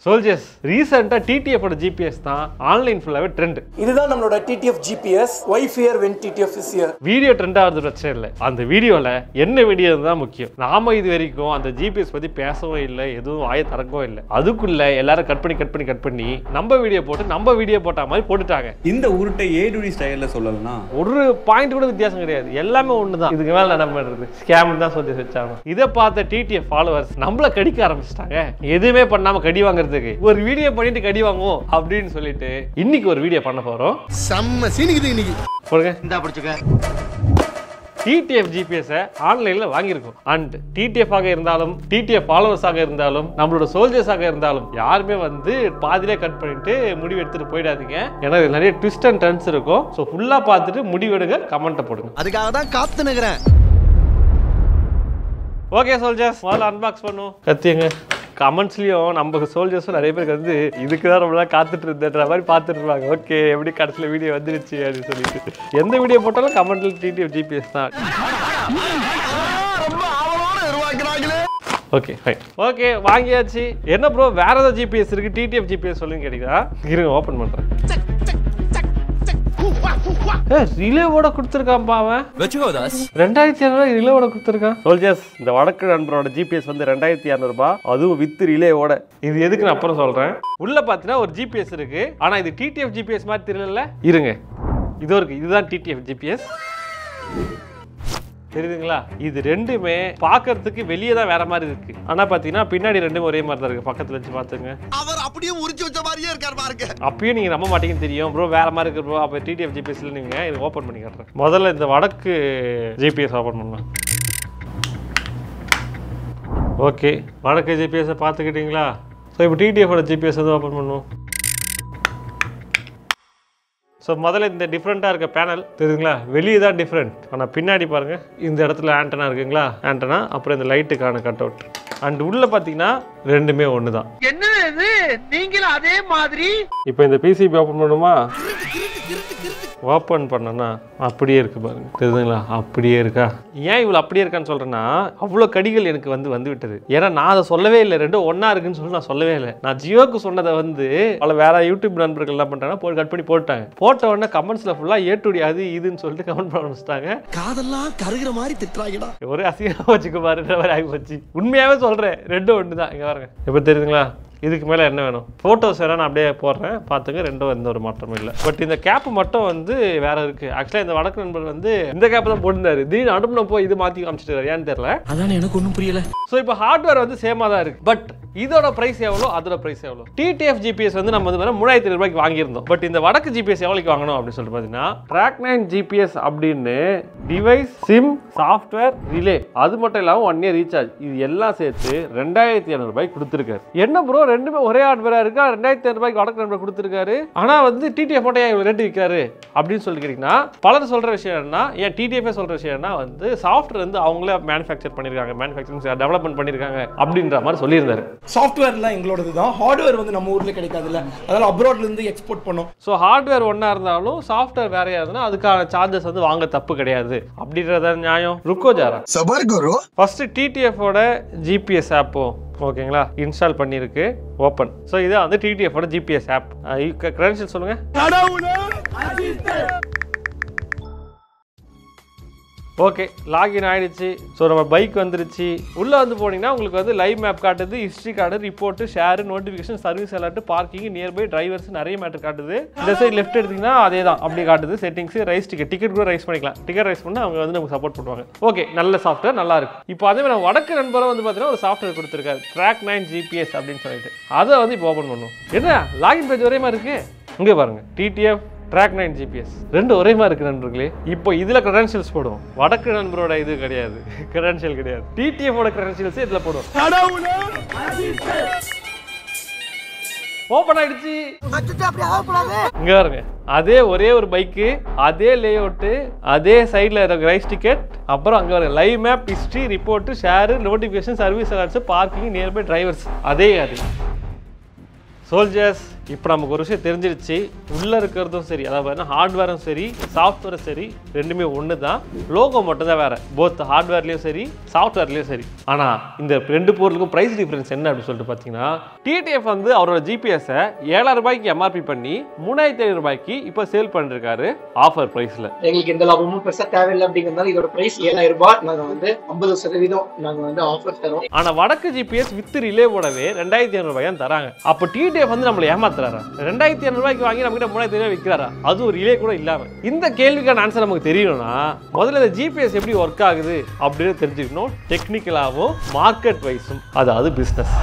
Soldiers ரீசெண்டாக டிடிஎஃபோட GPS தான் ஆன்லைன் ஃபுல்லாகவே ட்ரெண்ட் இதுதான் நம்மளோட TTF GPS why fear when TTF is here video trend ஆகிறது பிரச்சனை இல்லை அந்த வீடியோவில் என்ன வீடியோ தான் முக்கியம் நாம இது வரைக்கும் அந்த ஜிபிஎஸ் பற்றி பேசவும் இல்லை எதுவும் வாயை திறக்கவும் இல்லை அதுக்குள்ள எல்லாரும் கட் பண்ணி கட் பண்ணி கட் பண்ணி நம்ம வீடியோ போட்டு நம்ம வீடியோ போட்ட மாதிரி போட்டுட்டாங்க இந்த உருட்டை ஏடுடி ஸ்டைலில் சொல்லலைன்னா ஒரு பாயிண்ட் கூட வித்தியாசம் கிடையாது எல்லாமே ஒன்று தான் இதுக்கு மேலே என்ன பண்ணுறது ஸ்கேம் தான் சொல்லி வச்சாங்க இதை பார்த்த டிடிஎஃப் ஃபாலோவர்ஸ் நம்மள கடிக்க ஆரம்பிச்சிட்டாங்க எதுவுமே பண்ணாம கடி வாங்குறதுக்கு ஒரு வீடியோ பண்ணிட்டு கடி வாங்குவோம் அப்படின்னு சொல்லிட்டு இன்னைக்கு ஒரு வீடியோ பண்ண போறோம் செம்ம சீனிக்குது இன்னைக்கு சொல்லுங்க இந்தா பிடிச்சுக்க டிடிஎஃப் ஜிபிஎஸ்ஸை ஆன்லைனில் வாங்கியிருக்கோம் அண்ட் டிடிஎஃப் ஆக இருந்தாலும் டிடிஎஃப் ஃபாலோவர்ஸாக இருந்தாலும் நம்மளோட சோல்ஜர்ஸாக இருந்தாலும் யாருமே வந்து பாதியிலே கட் பண்ணிட்டு முடிவு எடுத்துட்டு போயிடாதீங்க ஏன்னா இது நிறைய ட்விஸ்ட் அண்ட் டர்ன்ஸ் இருக்கும் ஸோ ஃபுல்லாக பார்த்துட்டு முடிவெடுங்க கமெண்ட்டை போடுங்க அதுக்காக தான் காத்து நிக்கிறேன் ஓகே சோல்ஜர்ஸ் முதல்ல அன்பாக்ஸ் பண்ணுவோம் கத்தியங்க கமெண்ட்ஸ்லயும் நம்ம சோல்ஜர்ஸும் நிறைய பேருக்கு வந்து இதுக்கு தான் ரொம்ப நாள் காத்துட்டு இருந்தேன்ற மாதிரி பார்த்துட்டு இருப்பாங்க ஓகே எப்படி கடைசியில் வீடியோ வந்துருச்சு அப்படின்னு சொல்லிட்டு எந்த வீடியோ போட்டாலும் கமெண்ட்ல டிடிஎஃப் ஜிபிஎஸ் தான் ஓகே ஃபைன் ஓகே வாங்கியாச்சு என்ன ப்ரோ வேற ஏதாவது ஜிபிஎஸ் இருக்கு டிடிஎஃப் ஜிபிஎஸ் சொல்லுங்க கேட்டீங்களா இருங்க ஓப்பன் பண்றேன் ரிலேவோட கொடுத்துருக்கான்ப்பா அவன் வச்சுக்கோ தாஸ் ரெண்டாயிரத்தி இரநூறுவா ரிலேவோட கொடுத்துருக்கான் சோல்ஜர்ஸ் இந்த வடக்கு நண்பரோட ஜிபிஎஸ் வந்து ரெண்டாயிரத்தி இரநூறுபா அதுவும் வித் ரிலேவோட இது எதுக்கு நான் அப்புறம் சொல்றேன் உள்ள பார்த்தீங்கன்னா ஒரு ஜிபிஎஸ் இருக்கு ஆனா இது டிடிஎஃப் ஜிபிஎஸ் மாதிரி தெரியல இருங்க இதோ இருக்கு இதுதான் டிடிஎஃப் ஜிபிஎஸ் தெரியுதுங்களா இது ரெண்டுமே பார்க்கறதுக்கு வெளியே தான் வேற மாதிரி இருக்கு ஆனா பாத்தீங்கன்னா பின்னாடி ரெண்டும் ஒரே மாதிரி தான் இருக்கு பக்கத்துல வச்சு பாத்துங்க அவர் அப்படியே உரிச்சு வச்ச மாதிரியே இருக்கார் பாருங்க அப்பயும் நீங்க நம்ப மாட்டீங்கன்னு தெரியும் ப்ரோ வேற மாதிரி இருக்கு ப்ரோ அப்போ டிடிஎஃப் ஜிபிஎஸ்ல நீங்க இது ஓப்பன் பண்ணி காட்டுறேன் முதல்ல இந்த வடக்கு ஜிபிஎஸ் ஓப்பன் பண்ணலாம் ஓகே வடக்கு ஜிபிஎஸ் பார்த்துக்கிட்டீங்களா ஸோ இப்போ டிடிஎஃபோட ஜிபிஎஸ் வந்து ஓப்பன் பண்ணுவோம் ஸோ முதல்ல இந்த டிஃப்ரெண்ட்டாக இருக்க பேனல் தெரியுதுங்களா வெளியே தான் டிஃப்ரெண்ட் ஆனால் பின்னாடி பாருங்க இந்த இடத்துல ஆண்டனா இருக்குங்களா ஆண்டனா அப்புறம் இந்த லைட்டுக்கான கட் அவுட் அண்ட் உள்ள பார்த்தீங்கன்னா ரெண்டுமே ஒன்று தான் என்ன இது நீங்களும் அதே மாதிரி இப்போ இந்த பிசிபி ஓப்பன் பண்ணுமா ஓப்பன் பண்ணனா அப்படியே இருக்கு பாருங்க தெரியுதுங்களா அப்படியே இருக்கா ஏன் இவ்வளோ அப்படியே இருக்கான்னு சொல்றேன்னா அவ்வளோ கடிகள் எனக்கு வந்து வந்து விட்டது ஏன்னா நான் அதை சொல்லவே இல்லை ரெண்டும் ஒண்ணா இருக்குன்னு சொல்லி நான் சொல்லவே இல்லை நான் ஜியோக்கு சொன்னதை வந்து பல வேற யூடியூப் நண்பர்கள் என்ன பண்றாங்கன்னா போய் கட் பண்ணி போட்டாங்க போட்ட உடனே கமெண்ட்ஸ்ல ஃபுல்லா ஏட்டுடி அது இதுன்னு சொல்லிட்டு கமெண்ட் பண்ண ஆரம்பிச்சிட்டாங்க காதெல்லாம் கருகிற மாதிரி திட்டுறாங்கடா ஒரே அசிங்கமா வச்சுக்க பாருன்ற மாதிரி ஆகி போச்சு உண்மையாவே சொல்றேன் ரெண்டும் ஒன்று தான் இங்க பாருங்க இப்போ தெரியுதுங்களா இதுக்கு மேலே என்ன வேணும் ஃபோட்டோஸ் வேணா நான் அப்படியே போடுறேன் பார்த்துங்க ரெண்டும் எந்த ஒரு மாற்றமும் இல்லை பட் இந்த கேப் மட்டும் வந்து வேற இருக்கு ஆக்சுவலாக இந்த வடக்கு நண்பர் வந்து இந்த கேப் தான் போட்டிருந்தாரு திடீர்னு அடுப்புல போய் இது மாற்றி காமிச்சிட்டு ஏன்னு தெரியல அதானே எனக்கு ஒன்றும் புரியல ஸோ இப்போ ஹார்ட்வேர் வந்து சேமாக தான் இருக்கு பட் இதோட பிரைஸ் எவ்வளோ அதோட பிரைஸ் எவ்வளோ டிடிஎஃப் ஜிபிஎஸ் வந்து நம்ம வந்து மூணாயிரத்தி ரூபாய்க்கு வாங்கியிருந்தோம் பட் இந்த வடக்கு ஜிபிஎஸ் எவ்வளோக்கு வாங்கணும் அப்படின்னு சொல்லிட்டு பார்த்தீங்கன்னா ட்ராக் நைன் ஜிபிஎஸ் அப்படின்னு டிவைஸ் சிம் சாஃப்ட்வேர் ரிலே அது மட்டும் இல்லாமல் ஒன் இயர் ரீசார்ஜ் இது எல்லாம் சேர்த்து ரெண்டாயிரத்தி இரநூறுபாய்க்கு கொடுத்துருக்காரு என்ன ப்ரோ ரெண்டுமே ஒரே ஹார்ட்வேராக இருக்கா ரெண்டாயிரத்தி இரநூறுபாய்க்கு வடக்கு நண்பர் கொடுத்துருக்காரு ஆனால் வந்து டிடிஎஃப் மட்டும் ஏன் இவ்வளோ ரேட்டு விற்காரு அப்படின்னு சொல்லி கேட்டிங்கன்னா பலர் சொல்கிற விஷயம் என்ன ஏன் டிடிஎஃப் சொல்கிற விஷயம் என்ன வந்து சாஃப்ட்வேர் வந்து அவங்களே மேனுஃபேக்சர் பண்ணியிருக்காங்க மேனுஃபேக்சரிங் டெவலப்மெண்ட் பண்ணியிருக்காங்க அப்படின்ற மாதிரி சொல்லியிருந்தாரு சாஃப்ட்வேர்லாம் எங்களோடது தான் ஹார்ட்வேர் வந்து நம்ம ஊர்ல கிடைக்காதுல்ல அதனால அப்ராட்ல இருந்து எக்ஸ்போர்ட் பண்ணோம் ஸோ ஹார்ட்வேர் ஒன்றா இருந்தாலும் சாஃப்ட்வேர் வேறையா இருந்தால் அதுக்கான சார்ஜஸ் வந்து வாங்க தப்பு கிடையாது அப்படின்றத நியாயம் ருக்கோ ஜாரா சபர் குரு ஃபர்ஸ்ட் டிடிஎஃபோட ஜிபிஎஸ் ஆப்போ ஓகேங்களா இன்ஸ்டால் பண்ணியிருக்கு ஓப்பன் ஸோ இதான் வந்து டிடிஎஃபோட ஜிபிஎஸ் ஆப் கிரெடென்ஷியல் சொல்லுங்க ஓகே லாகின் ஆயிடுச்சு ஸோ நம்ம பைக் வந்துருச்சு உள்ளே வந்து போனீங்கன்னா உங்களுக்கு வந்து லைவ் மேப் காட்டுது history card report share notification service alert parking nearby drivers நிறைய மேட்டர் காட்டுது இந்த சைடு லெஃப்ட் எடுத்தீங்கன்னா அதே தான் அப்படி காட்டுது செட்டிங்ஸ் ரைஸ் டிக்கெட் டிக்கெட் கூட ரைஸ் பண்ணிக்கலாம் டிக்கெட் ரைஸ் பண்ணால் அவங்க வந்து நமக்கு சப்போர்ட் பண்ணுவாங்க ஓகே நல்ல சாஃப்ட்வேர் நல்லா இருக்கு இப்போ அதே மாதிரி நம்ம வடக்கு நண்பரும் வந்து பார்த்தீங்கன்னா ஒரு சாஃப்ட்வேர் கொடுத்துருக்காரு ட்ராக் நைன் ஜிபிஎஸ் அப்படின்னு சொல்லிட்டு அதை வந்து இப்போ ஓப்பன் பண்ணுவோம் என்ன லாகின் பேஜ் ஒரே மாதிரி இருக்கு இங்கே பாருங்க டிடிஎஃப் ட்ராக் நைன் ஜிபிஎஸ் ரெண்டு ஒரே மாதிரி இருக்கு நண்பர்களே இப்போ இதில் கிரெடென்ஷியல்ஸ் போடுவோம் வடக்கு நண்பரோட இது கிடையாது கிரெடென்ஷியல் கிடையாது டிடிஎஃபோட கிரெடென்ஷியல்ஸ் இதில் போடுவோம் ஓப்பன் ஆயிடுச்சு இங்க பாருங்க அதே ஒரே ஒரு பைக்கு அதே லே அவுட்டு அதே சைடில் இருக்க ரைஸ் டிக்கெட் அப்புறம் அங்கே வர live map history report share notification service alerts parking nearby drivers அதே அது சோல்ஜர்ஸ் இப்போ நமக்கு ஒரு விஷயம் தெரிஞ்சிருச்சு உள்ளே இருக்கிறதும் சரி அதாவது பார்த்தீங்கன்னா ஹார்ட்வேரும் சரி சாஃப்ட்வேரும் சரி ரெண்டுமே ஒன்று தான் லோகோ மட்டும் தான் வேறு போத் ஹார்ட்வேர்லேயும் சரி சாஃப்ட்வேர்லேயும் சரி ஆனால் இந்த ரெண்டு பொருளுக்கும் ப்ரைஸ் டிஃப்ரென்ஸ் என்ன அப்படின்னு சொல்லிட்டு பார்த்தீங்கன்னா டிடிஎஃப் வந்து அவரோட ஜிபிஎஸை ஏழாயிரம் ரூபாய்க்கு எம்ஆர்பி பண்ணி மூணாயிரத்தி ஐநூறு ரூபாய்க்கு இப்போ சேல் பண்ணிருக்காரு ஆஃபர் ப்ரைஸில் எங்களுக்கு எந்த லாபமும் பெருசா தேவையில்லை அப்படிங்கிறதுனால இதோட பிரைஸ் ஏழாயிரம் ரூபாய் நாங்க வந்து ஐம்பது சதவீதம் நாங்க வந்து ஆஃபர் தரோம் ஆனா வடக்கு ஜிபிஎஸ் வித் ரிலேவோடவே ரெண்டாயிரத்தி ஐநூறு தான் தராங்க அப்போ டிடிஎஃப் வந்து நம்மளை ஏமாத்துறாரா ரெண்டாயிரத்தி ஐநூறு ரூபாய்க்கு வாங்கி நம்ம கிட்ட மூணாயிரத்தி ஐநூறு விற்கிறாரா அது ஒரு ரிலே கூட இல்லாம இந்த கேள்விக்கான ஆன்சர் நமக்கு தெரியணும்னா முதல்ல இந்த ஜிபிஎஸ் எப்படி ஒர்க் ஆகுது அப்படின்னு தெரிஞ்சுக்கணும் டெக்னிக்கலாகவும் மார்க்கெட் வைஸும் அதாவது பிஸ்னஸ்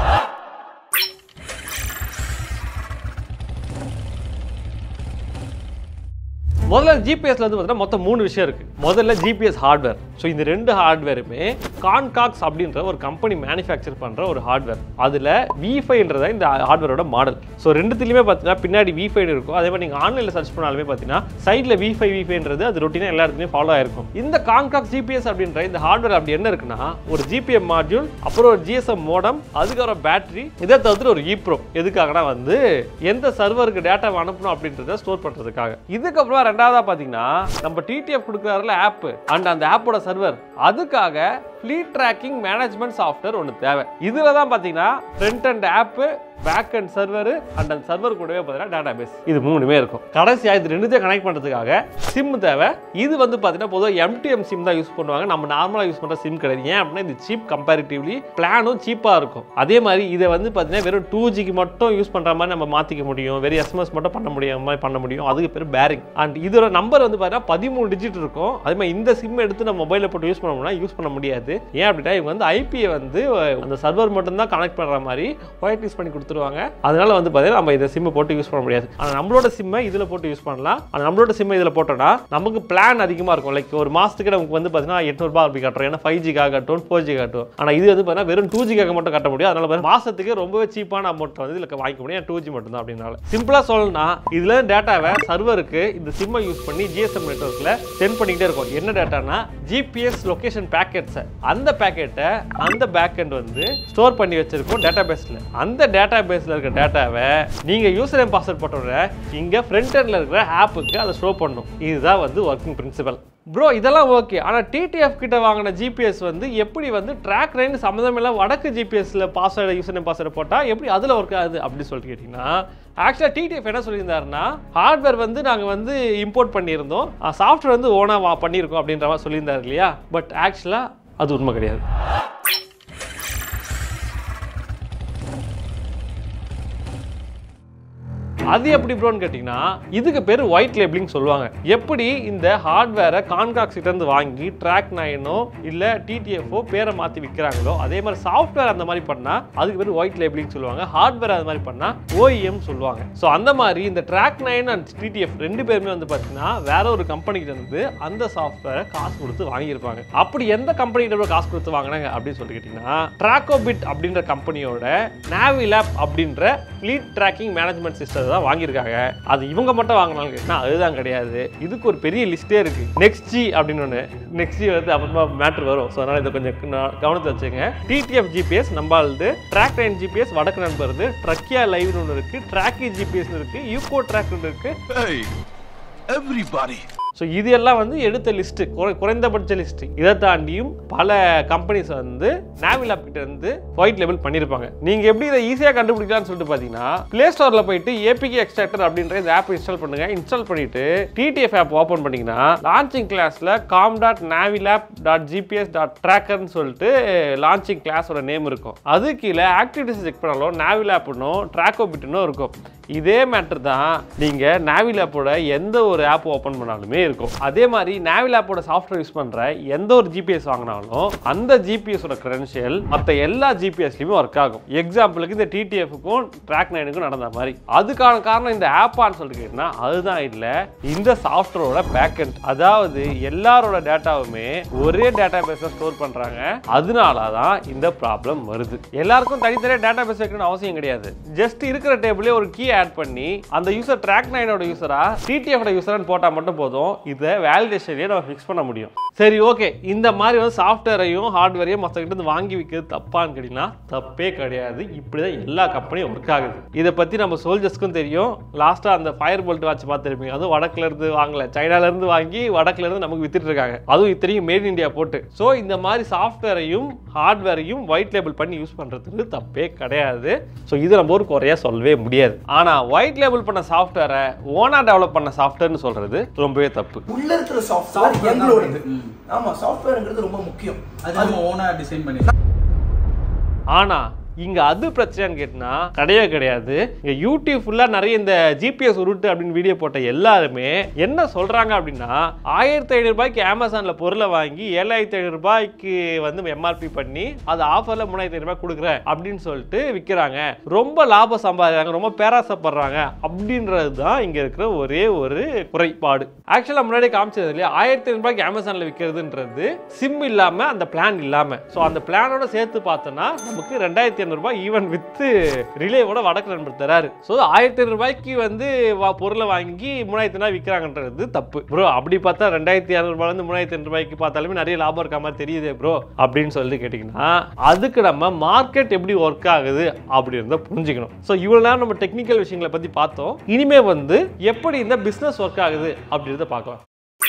முதல்ல ஜிபிஎஸ்ல வந்து பார்த்தீங்கன்னா மொத்தம் மூணு விஷயம் இருக்கு முதல்ல ஜிபிஎஸ் ஹார்ட்வேர் ஸோ இந்த ரெண்டு ஹார்ட்வேருமே கான்காக்ஸ் அப்படின்ற ஒரு கம்பெனி மேனுஃபேக்சர் பண்ற ஒரு ஹார்ட்வேர் அதுல விஃபைன்றத இந்த ஹார்ட்வேரோட மாடல் ஸோ ரெண்டுத்துலையுமே பார்த்தீங்கன்னா பின்னாடி விஃபை இருக்கும் அதே மாதிரி நீங்கள் ஆன்லைனில் சர்ச் பண்ணாலுமே பார்த்தீங்கன்னா சைடில் விஃபை விஃபைன்றது அது ரொட்டீனாக எல்லா இடத்துலையும் ஃபாலோ ஆயிருக்கும் இந்த கான்காக்ஸ் ஜிபிஎஸ் அப்படின்ற இந்த ஹார்ட்வேர் அப்படி என்ன இருக்குன்னா ஒரு ஜிபிஎம் மாட்யூல் அப்புறம் ஒரு ஜிஎஸ்எம் மோடம் அதுக்கப்புறம் பேட்டரி இதை தவிர்த்து ஒரு ஈப்ரோ எதுக்காகனா வந்து எந்த சர்வருக்கு டேட்டா அனுப்பணும் அப்படின்றத ஸ்டோர் பண்றதுக்காக இதுக்கப்புறம் ரெண்டாவதா பாத்தீங்கன்னா நம்ம டிடிஎஃப் கொடுக்குறாருல ஆப் அண்ட் அந்த ஆப்போட சர்வர் அதுக்காக ஃப்ளீட் ட்ராக்கிங் மேனேஜ்மெண்ட் சாஃப்ட்வேர் ஒன்று தேவை இதில் தான் பார்த்தீங்கன்னா front end app back end server and அந்த சர்வர் கூடவே பார்த்தீங்கன்னா டேட்டா பேஸ் இது மூணுமே இருக்கும் கடைசியாக இது ரெண்டுத்தையும் கனெக்ட் பண்ணுறதுக்காக சிம் தேவை இது வந்து பார்த்தீங்கன்னா பொதுவாக எம்டிஎம் சிம் தான் யூஸ் பண்ணுவாங்க நம்ம நார்மலாக யூஸ் பண்ணுற சிம் கிடையாது ஏன் அப்படின்னா இது சீப் கம்பேரிட்டிவ்லி பிளானும் சீப்பாக இருக்கும் அதே மாதிரி இதை வந்து பார்த்தீங்கன்னா வெறும் டூ ஜிக்கு மட்டும் யூஸ் பண்ணுற மாதிரி நம்ம மாற்றிக்க முடியும் வெறும் எஸ்எம்எஸ் மட்டும் பண்ண முடியும் மாதிரி பண்ண முடியும் அதுக்கு பேர் பேரிங் அண்ட் இதோட நம்பர் வந்து பார்த்தீங்கன்னா பதிமூணு டிஜிட் இருக்கும் அதே மாதிரி இந்த சிம் எடுத்து நம்ம மொபைலில் போட்டு யூஸ் பண்ணோம்னா யூஸ் பண்ண முடியாது ஏன் அப்படின்னா இவங்க வந்து ஐபியை வந்து அந்த சர்வர் மட்டும் தான் கனெக்ட் பண்ணுற மாதிரி ஒயிட் யூஸ் பண்ணி கொடுத்துருவாங்க அதனால வந்து பார்த்தீங்கன்னா நம்ம இதை சிம்மை போட்டு யூஸ் பண்ண முடியாது ஆனால் நம்மளோட சிம்மை இதில் போட்டு யூஸ் பண்ணலாம் ஆனால் நம்மளோட சிம்மை இதில் போட்டோம்னா நமக்கு பிளான் அதிகமாக இருக்கும் லைக் ஒரு மாதத்துக்கு நமக்கு வந்து பார்த்தீங்கன்னா எட்நூறுபா அப்படி கட்டுறோம் ஏன்னா ஃபைவ் ஜிக்காக கட்டும் ஃபோர் ஜி கட்டும் ஆனால் இது வந்து பார்த்தீங்கன்னா வெறும் டூ ஜிக்காக மட்டும் கட்ட முடியும் அதனால பார்த்தீங்கன்னா மாசத்துக்கு ரொம்பவே சீப்பான அமௌண்ட் வந்து இதில் வாங்கிக்க முடியும் டூ ஜி மட்டும் தான் அப்படின்னால சிம்பிளாக சொல்லணும்னா இதில் டேட்டாவை சர்வருக்கு இந்த சிம்மை யூஸ் பண்ணி ஜிஎஸ்எம் நெட்ஒர்க்கில் சென்ட் பண்ணிக்கிட்டே இருக்கும் என்ன டேட்டானா ஜிபிஎஸ் லொகேஷன் பேக்கெட்ஸை அந்த பேக்கெட்டை அந்த பேக்கெண்ட் வந்து ஸ்டோர் பண்ணி வச்சிருக்கோம் டேட்டா பேஸில் அந்த டேட்டா பேஸில் இருக்க டேட்டாவை நீங்கள் யூசர் நேம் பாஸ்வேர்ட் போட்டோட இங்கே ஃப்ரண்ட் எண்டில் இருக்கிற ஆப்புக்கு அதை ஸ்டோர் பண்ணும் இதுதான் வந்து ஒர்க்கிங் பிரின்சிபல் ப்ரோ இதெல்லாம் ஓகே ஆனால் டிடிஎஃப் கிட்ட வாங்கின ஜிபிஎஸ் வந்து எப்படி வந்து ட்ராக் ரைன் சம்மந்தமில்லாம் வடக்கு ஜிபிஎஸ்ல பாஸ்வேர்டு யூசர் நேம் பாஸ்வேர்டு போட்டால் எப்படி அதில் ஒர்க் ஆகுது அப்படி சொல்லிட்டு கேட்டிங்கன்னா ஆக்சுவலாக டிடிஎஃப் என்ன சொல்லியிருந்தாருன்னா ஹார்ட்வேர் வந்து நாங்கள் வந்து இம்போர்ட் பண்ணியிருந்தோம் சாஃப்ட்வேர் வந்து ஓனாக பண்ணியிருக்கோம் அப்படின்ற மாதிரி சொல்லியிருந்தார் இல்லையா பட் ஆக்சுவலாக அது உண்மை கிடையாது அது எப்படி ப்ரோன்னு கேட்டிங்கன்னா இதுக்கு பேர் ஒயிட் லேபிளிங் சொல்லுவாங்க எப்படி இந்த ஹார்ட்வேரை கான்காக்ஸ் கிட்ட இருந்து வாங்கி ட்ராக் நைனோ இல்லை டிடிஎஃப்ஓ பேரை மாற்றி விற்கிறாங்களோ அதே மாதிரி சாஃப்ட்வேர் அந்த மாதிரி பண்ணால் அதுக்கு பேர் ஒயிட் லேபிளிங் சொல்லுவாங்க ஹார்ட்வேர் அது மாதிரி பண்ணால் ஓஇஎம் சொல்லுவாங்க ஸோ அந்த மாதிரி இந்த ட்ராக் நைன் அண்ட் டிடிஎஃப் ரெண்டு பேருமே வந்து பார்த்தீங்கன்னா வேற ஒரு கம்பெனிக்கிட்ட இருந்து அந்த சாஃப்ட்வேரை காசு கொடுத்து வாங்கியிருப்பாங்க அப்படி எந்த கம்பெனிகிட்ட காசு கொடுத்து வாங்கினாங்க அப்படின்னு சொல்லி கேட்டிங்கன்னா ட்ராக்கோபிட் அப்படின்ற கம்பெனியோட நாவிலேப் அப்படின்ற ஃப்ளீட் ட்ராக்கிங் மேனேஜ்மெண்ட் சிஸ்டம் தான் வாங்கியிருக்காங்க அது இவங்க மட்டும் வாங்கினாலும் கேட்டினா அதுதான் கிடையாது இதுக்கு ஒரு பெரிய லிஸ்ட்டே இருக்கு நெக்ஸ்ட் ஜி அப்படின்னு ஒன்று நெக்ஸ்ட் ஜி வந்து அப்புறமா மேட்ரு வரும் ஸோ அதனால் இதை கொஞ்சம் ந- கவனத்தில் வச்சுங்க டிடிஎஃப் ஜிபிஎஸ் நம்மளது ட்ராக் லைன் ஜிபிஎஸ் வடக்கு நண்பருது ட்ரக்கியா லைவ்னு ஒன்று இருக்கு ட்ராக்கி ஜிபிஎஸ்னு இருக்கு யூகோ ட்ராக்னு இருக்கு எவ்ரிபாடி ஸோ இது எல்லாம் வந்து எடுத்த லிஸ்ட்டு குறை குறைந்தபட்ச லிஸ்ட் இதை தாண்டியும் பல கம்பெனிஸ் வந்து நாவிலாப் கிட்ட இருந்து ஒயிட் லேபிள் பண்ணியிருப்பாங்க நீங்க எப்படி இதை ஈஸியாக கண்டுபிடிக்கலாம்னு சொல்லிட்டு பார்த்தீங்கன்னா பிளே ஸ்டோரில் போயிட்டு ஏபிகே எக்ஸ்ட்ராக்டர் அப்படின்ற இந்த ஆப் இன்ஸ்டால் பண்ணுங்க இன்ஸ்டால் பண்ணிட்டு டிடிஎஃப் ஆப் ஓப்பன் பண்ணீங்கன்னா லான்ச்சிங் கிளாஸ்ல காம் டாட் நாவிலாப் டாட் ஜிபிஎஸ் டாட் ட்ராக்கர்னு சொல்லிட்டு லான்ச்சிங் கிளாஸோட நேம் இருக்கும் அது கீழே ஆக்டிவிட்டிஸ் செக் பண்ணாலும் நாவிலாப்னும் ட்ராக்கோபிட்னும் இருக்கும் இதே மேட்டர் தான் நீங்க நாவிலாப்போட எந்த ஒரு ஆப் ஓப்பன் பண்ணாலுமே இருக்கும் அதே மாதிரி நாவிலாப்போட சாஃப்ட்வேர் யூஸ் பண்ற எந்த ஒரு ஜிபிஎஸ் வாங்கினாலும் அந்த ஜிபிஎஸோட கிரெடென்ஷியல் மற்ற எல்லா ஜிபிஎஸ்லையுமே ஒர்க் ஆகும் எக்ஸாம்பிளுக்கு இந்த டிடிஎஃப்க்கும் ட்ராக் நைனுக்கும் நடந்த மாதிரி அதுக்கான காரணம் இந்த ஆப்பான்னு சொல்லிட்டு கேட்டீங்கன்னா அதுதான் இல்லை இந்த சாஃப்ட்வேரோட பேக்கெண்ட் அதாவது எல்லாரோட டேட்டாவுமே ஒரே டேட்டா பேஸில் ஸ்டோர் பண்றாங்க அதனால தான் இந்த ப்ராப்ளம் வருது எல்லாருக்கும் தனித்தனியாக டேட்டா பேஸ் வைக்கணும்னு அவசியம் கிடையாது ஜஸ்ட் இருக்கிற டேபிளே ஒரு கீ ஆட் பண்ணி அந்த யூசர் ட்ராக் நைனோட யூசரா டிடிஎஃப் யூசரான்னு போட்டால் மட்டும் போதும் இதை வேலிடேஷன்லேயே நம்ம ஃபிக்ஸ் பண்ண முடியும் சரி ஓகே இந்த மாதிரி வந்து சாஃப்ட்வேரையும் ஹார்ட்வேரையும் மற்றவங்கிட்ட இருந்து வாங்கி விற்கிறது தப்பான்னு கேட்டிங்கன்னா தப்பே கிடையாது இப்படி தான் எல்லா கம்பெனியும் ஒர்க் ஆகுது இதை பற்றி நம்ம சோல்ஜர்ஸ்க்கும் தெரியும் லாஸ்ட்டாக அந்த ஃபயர் போல்ட் வாட்ச் பார்த்துருப்பீங்க அதுவும் வடக்குல இருந்து வாங்கல சைனால இருந்து வாங்கி வடக்குல இருந்து நமக்கு வித்துட்டு இருக்காங்க அதுவும் இத்தனையும் மேட் இந்தியா போட்டு ஸோ இந்த மாதிரி சாஃப்ட்வேரையும் ஹார்ட்வேரையும் ஒயிட் லேபிள் பண்ணி யூஸ் பண்ணுறதுக்கு தப்பே கிடையாது ஸோ இது நம்ம ஒரு குறையா சொல்லவே முடியாது ஆனால் ஒயிட் லேபிள் பண்ண சாஃப்ட்வேரை ஓனா டெவலப் பண்ண சாஃப்ட்வேர்னு சொல்றது ரொம்பவே தப்பு உள்ள இருக்கிற சாஃப்ட்வேர் எங்களோடது ஆமா சாஃப்ட்வேர்ங்கிறது ரொம்ப முக்கியம் அது நம்ம ஓனா டிசைன் பண்ணி ஆனா இங்க அது பிரச்சனைன்னு கேட்டினா கிடையவே கிடையாது இங்க யூடியூப் ஃபுல்லா நிறைய இந்த ஜிபிஎஸ் உருட்டு அப்படின்னு வீடியோ போட்ட எல்லாருமே என்ன சொல்றாங்க அப்படின்னா ஆயிரத்தி ஐநூறு ரூபாய்க்கு அமேசான்ல பொருளை வாங்கி ஏழாயிரத்தி ஐநூறு ரூபாய்க்கு வந்து எம்ஆர்பி பண்ணி அது ஆஃபர்ல மூணாயிரத்தி ஐநூறு ரூபாய் கொடுக்குறேன் அப்படின்னு சொல்லிட்டு விற்கிறாங்க ரொம்ப லாபம் சம்பாதிக்கிறாங்க ரொம்ப பேராசப்படுறாங்க அப்படின்றது தான் இங்க இருக்கிற ஒரே ஒரு குறைபாடு ஆக்சுவலா முன்னாடி காமிச்சது இல்லையா ஆயிரத்தி ஐநூறு ரூபாய்க்கு அமேசான்ல விற்கிறதுன்றது சிம் இல்லாம அந்த பிளான் இல்லாம ஸோ அந்த பிளானோட சேர்த்து பார்த்தோன்னா நமக்கு ரெண்டாயிரத்தி ரூபாய் ஈவன் வித்து ரிலேவோட வடக்கு நண்பர் தராரு ஸோ ஆயிரத்தி ரூபாய்க்கு வந்து வா- பொருளை வாங்கி மூணாயிரத்தி ரூபாய் விற்கிறாங்கன்றது தப்பு ப்ரோ அப்படி பார்த்தா ரெண்டாயிரத்தி இரநூறுபாலேருந்து மூணாயிரத்தி ரூபாய்க்கு பார்த்தாலுமே நிறைய லாபம் இருக்க மாதிரி தெரியுதே ப்ரோ அப்படின்னு சொல்லி கேட்டிங்கன்னா அதுக்கு நம்ம மார்க்கெட் எப்படி ஒர்க் ஆகுது அப்படின்றத புரிஞ்சுக்கணும் ஸோ இவ்வளோ நேரம் நம்ம டெக்னிக்கல் விஷயங்களை பற்றி பார்த்தோம் இனிமே வந்து எப்படி இந்த பிஸ்னஸ் ஒர்க் ஆகுது அப்படின்றத பார்க்கலாம்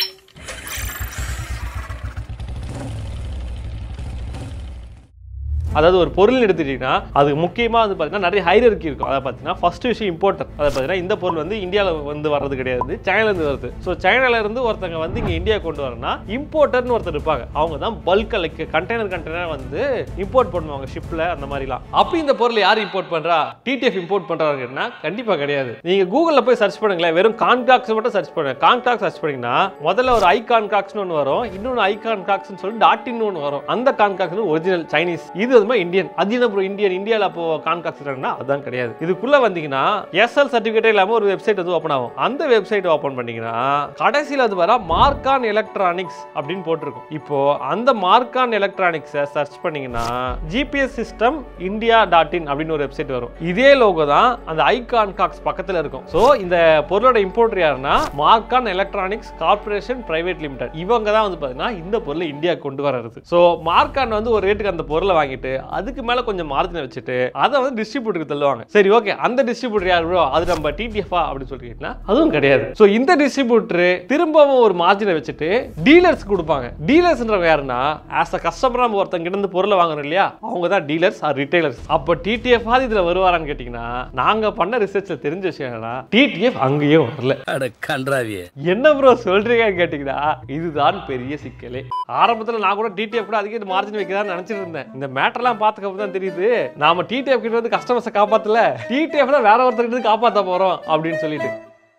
அதாவது ஒரு பொருள் எடுத்துட்டீங்கன்னா அது முக்கியமாக வந்து பார்த்தீங்கன்னா நிறைய ஹைரர்கி இருக்கும் அதை பார்த்தீங்கன்னா ஃபர்ஸ்ட் விஷயம் இம்போர்ட்டர் அதை பார்த்தீங்கன்னா இந்த பொருள் வந்து இந்தியாவில் வந்து வர்றது கிடையாது சைனாலேருந்து வருது ஸோ சைனாலேருந்து ஒருத்தங்க வந்து இங்கே இந்தியா கொண்டு வரனா இம்போர்ட்டர்னு ஒருத்தர் இருப்பாங்க அவங்க தான் பல்க் லைக் கண்டெய்னர் கண்டெய்னர் வந்து இம்போர்ட் பண்ணுவாங்க ஷிப்பில் அந்த மாதிரிலாம் அப்படி இந்த பொருள் யார் இம்போர்ட் பண்ணுறா டிடிஎஃப் இம்போர்ட் பண்ணுறாங்கன்னா கண்டிப்பாக கிடையாது நீங்கள் கூகுளில் போய் சர்ச் பண்ணுங்களேன் வெறும் கான்டாக்ஸ் மட்டும் சர்ச் பண்ணுங்க கான்டாக்ட் சர்ச் பண்ணீங்கன்னா முதல்ல ஒரு ஐகான் காக்ஸ்னு ஒன்று வரும் இன்னொன்று ஐகான் காக்ஸ்னு சொல்லி டாட் இன் ஒன்று வரும் அந்த கான்காக்ஸ் ஒரிஜினல் சைனீஸ் இது வந்து இந்தியன் அது என்ன ப்ரோ இந்தியன் இந்தியாவில் அப்போ கான்காக்ஸ் அதான் கிடையாது இதுக்குள்ள வந்தீங்கன்னா எஸ்எல் சர்டிஃபிகேட் இல்லாமல் ஒரு வெப்சைட் வந்து ஓப்பன் ஆகும் அந்த வெப்சைட் ஓப்பன் பண்ணீங்கன்னா கடைசியில் அது வர மார்க்கான் எலக்ட்ரானிக்ஸ் அப்படின்னு போட்டிருக்கும் இப்போ அந்த மார்க்கான் எலக்ட்ரானிக்ஸை சர்ச் பண்ணீங்கன்னா GPS system India dot in அப்படின்னு ஒரு வெப்சைட் வரும் இதே லோகோ தான் அந்த ஐகான் காக்ஸ் பக்கத்தில் இருக்கும் ஸோ இந்த பொருளோட இம்போர்ட்டர் யாருன்னா மார்க்கான் எலக்ட்ரானிக்ஸ் கார்பரேஷன் பிரைவேட் லிமிடெட் இவங்க தான் வந்து பார்த்தீங்கன்னா இந்த பொருளை இந்தியா கொண்டு வர்றது ஸோ மார்க்கான் வந்து ஒரு ரேட்டுக்கு அந்த பொருளை வாங்கிட்டு அதுக்கு மேலே கொஞ்சம் மார்ஜினை வச்சுட்டு அதை வந்து டிஸ்ட்ரிபியூட்டருக்கு தள்ளுவாங்க சரி ஓகே அந்த டிஸ்ட்ரிபியூட்டர் யார் bro? அது நம்ம டிடிஎஃபா அப்படின்னு சொல்லி கேட்டா அதுவும் கிடையாது ஸோ இந்த டிஸ்ட்ரிபியூட்டர் திரும்பவும் ஒரு மார்ஜினை வச்சுட்டு டீலர்ஸ் கொடுப்பாங்க டீலர்ஸ்ன்றவங்க யாருன்னா ஆஸ் அ கஸ்டமர் நம்ம ஒருத்தங்க கிட்ட இருந்து பொருளை வாங்குறோம் இல்லையா அவங்க தான் டீலர்ஸ் ஆர் ரிட்டைலர்ஸ் அப்போ டிடிஎஃப் ஆது இதுல வருவாரான்னு கேட்டிங்கன்னா நாங்க பண்ண ரிசர்ச்ல தெரிஞ்ச விஷயம் என்னன்னா டிடிஎஃப் அங்கேயும் வரல அட கன்றாவியே என்ன ப்ரோ சொல்றீங்கன்னு கேட்டீங்கன்னா இதுதான் பெரிய சிக்கலே ஆரம்பத்துல நான் கூட டிடிஎஃப் கூட அதிக மார்ஜின் வைக்கிறான்னு நினைச்சிட்டு இருந்தேன் இந்த மேட்டர்லாம் பார்த்துக்கப்புறம் தான் தெரியுது நாம டிடிஎஃப் கிட்ட வந்து கஸ்டமர்ஸை காப்பாத்தல டிடிஎஃப் தான் வேற ஒருத்தர் கிட்ட காப்பாத்த போறோம் அப்படின்னு சொல்லிட்டு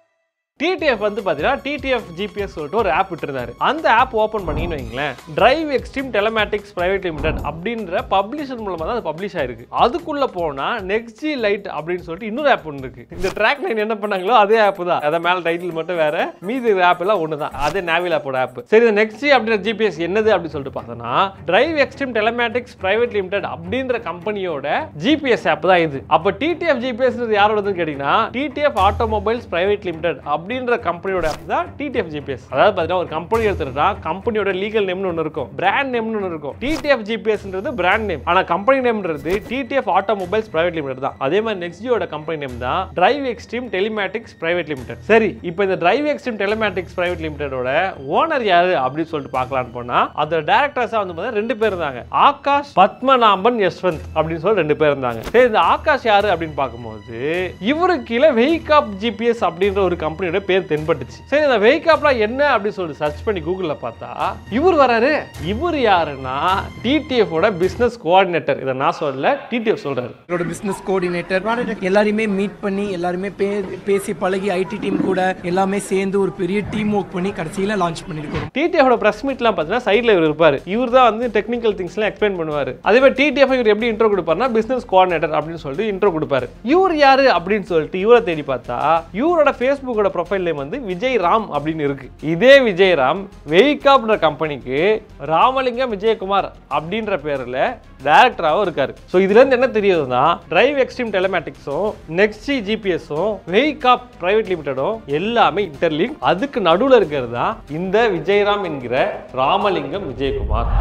டிடிஎஃப் வந்து பார்த்தீங்கன்னா டிடிஎஃப் ஜிபிஎஸ் சொல்லிட்டு ஒரு ஆப் விட்டுருந்தாரு அந்த ஆப் ஓப்பன் பண்ணீங்கன்னு வைங்களேன் drive extreme telematics private limited அப்படின்ற பப்ளிஷர் மூலமா தான் அது பப்ளிஷ் ஆயிருக்கு அதுக்குள்ள போனா நெக்ஸ்ட் ஜி லைட் அப்படின்னு சொல்லிட்டு இன்னொரு ஆப் ஒன்று இருக்கு இந்த ட்ராக் நைன் என்ன பண்ணாங்களோ அதே ஆப் தான் அதை மேல டைட்டில் மட்டும் வேற மீதி ஆப் எல்லாம் ஒன்று தான் அதே நாவில் ஆப்போட ஆப் சரி இந்த நெக்ஸ்ட் ஜி அப்படின்ற ஜிபிஎஸ் என்னது அப்படின்னு சொல்லிட்டு பார்த்தோம்னா drive extreme telematics private limited அப்படின்ற கம்பெனியோட ஜிபிஎஸ் ஆப் தான் இது அப்போ டிடிஎஃப் ஜிபிஎஸ் யாரோடதுன்னு கேட்டீங்கன்னா டிடிஎஃப் ஆட்டோமொபைல்ஸ் பிரைவேட் லிமிடெட் அப்படின்ற கம்பெனியோட ஆப் தான் டிடிஎஃப் ஜிபிஎஸ் அதாவது பார்த்தீங்கன்னா ஒரு கம்பெனி எடுத்துட்டா கம்பெனியோட லீகல் நேம்னு ஒன்று இருக்கும் பிராண்ட் நேம்னு ஒன்று இருக்கும் டிடிஎஃப் ஜிபிஎஸ்ன்றது பிராண்ட் நேம் ஆனால் கம்பெனி நேம்ன்றது டிடிஎஃப் ஆட்டோமொபைல்ஸ் பிரைவேட் லிமிடெட் தான் அதே மாதிரி நெக்ஸ்ட் ஜியோட கம்பெனி நேம் தான் drive extreme telematics private limited சரி இப்போ இந்த டிரைவ் எக்ஸ்ட்ரீம் டெலிமேட்டிக்ஸ் பிரைவேட் லிமிடெடோட ஓனர் யாரு அப்படின்னு சொல்லிட்டு பார்க்கலான்னு போனா அதோட டேரக்டர்ஸா வந்து பார்த்தீங்கன்னா ரெண்டு பேர் இருந்தாங்க ஆகாஷ் பத்மநாபன் யஸ்வந்த் அப்படின்னு சொல்லி ரெண்டு பேர் இருந்தாங்க சரி இந்த ஆகாஷ் யாரு அப்படின்னு பார்க்கும்போது இவருக்கு கீழே வெஹிகாப் ஜிபிஎஸ் அப்படின்ற ஒரு கம்பெனியோட பேர் தென்பட்டுச்சு சரி இந்த வெஹிகாப்லாம் என்ன அப்படின்னு சொல்லிட்டு சர்ச் பண்ணி கூகுள்ல பார்த்தா இவர் வராரு இவர் யாருன்னா டிடிஎஃப் ஓட பிசினஸ் கோஆர்டினேட்டர் இதை நான் சொல்லல டிடிஎஃப் சொல்றாரு என்னோட பிசினஸ் கோஆர்டினேட்டர் எல்லாருமே மீட் பண்ணி எல்லாருமே பே- பேசி பழகி ஐடி டீம் கூட எல்லாமே சேர்ந்து ஒரு பெரிய டீம் ஒர்க் பண்ணி கடைசியில லான்ச் பண்ணிருக்கோம் டிடிஎஃபோட பிரஸ் மீட்லாம் பார்த்தீங்கன்னா சைடில் இவர் இருப்பார் இவர் தான் வந்து டெக்னிக்கல் திங்ஸ்லாம் எக்ஸ்பிளைன் பண்ணுவார் அதே மாதிரி டிடிஎஃப் இவர் எப்படி இன்ட்ரோ கொடுப்பாருன்னா பிசினஸ் கோஆர்டினேட்டர் அப்படின்னு சொல்லிட்டு இன்ட்ரோ கொடுப்பாரு இவர் யாரு அப்படின்னு சொல்லிட்டு இவரை தேடி பார்த்தா இவரோட ஃபேஸ்புக்கோட ப்ரொஃபைல் ப்ரொஃபைல் நேம் வந்து விஜய் ராம் அப்படின்னு இருக்கு இதே விஜய் ராம் வெயிகாப்ன்ற கம்பெனிக்கு ராமலிங்கம் விஜயகுமார் அப்படின்ற பேர்ல டைரக்டராகவும் இருக்காரு ஸோ இதுல இருந்து என்ன தெரியுதுன்னா டிரைவ் எக்ஸ்ட்ரீம் டெலமேட்டிக்ஸும் நெக்ஸ்டி ஜிபிஎஸும் வெயிகாப் பிரைவேட் லிமிடெடும் எல்லாமே இன்டர்லிங்க் அதுக்கு நடுவில் இருக்கிறது தான் இந்த விஜயராம் என்கிற ராமலிங்கம் விஜயகுமார்